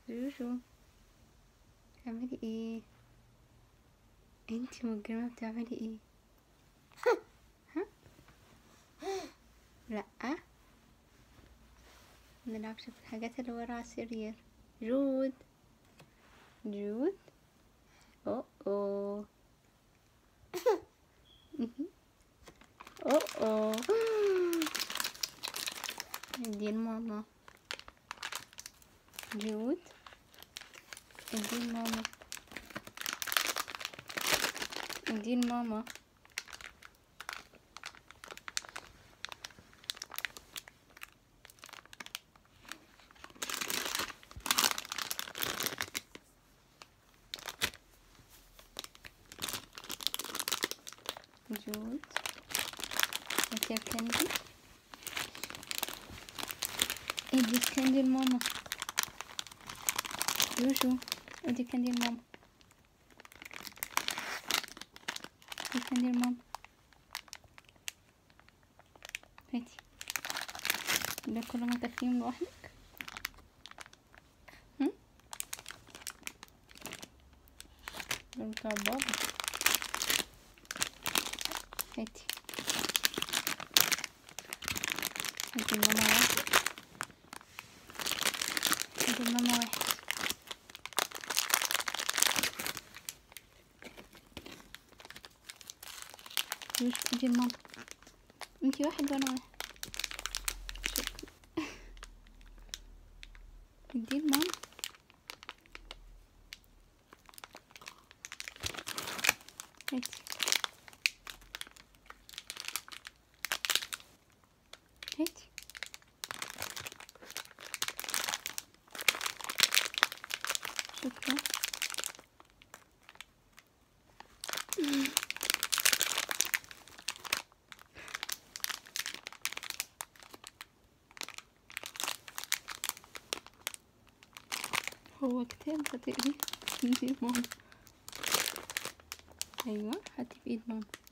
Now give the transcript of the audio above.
جوجو بتعملي ايه انتي مجرمة بتعملي ايه ها لا منلعبش في الحاجات اللي ورا على السرير جود جود اوه اوه اوه اوه دي ماما جود دي ماما دي ماما جود هاتي الكندي ادي الكندي لماما جوجو ادي الكندي لماما ادي الكندي لماما هاتي ده كله ما تاكليهم لوحدك هم؟ ده بتاع بابا هاتي هاتي ماما واحد هاتي ماما واحد مش دي ماما انتي واحد وانا واحد شكرا دي ماما هاتي هاتي شكرا هو كتاب هتقري دي ماما ايوه هاتي في ايد ماما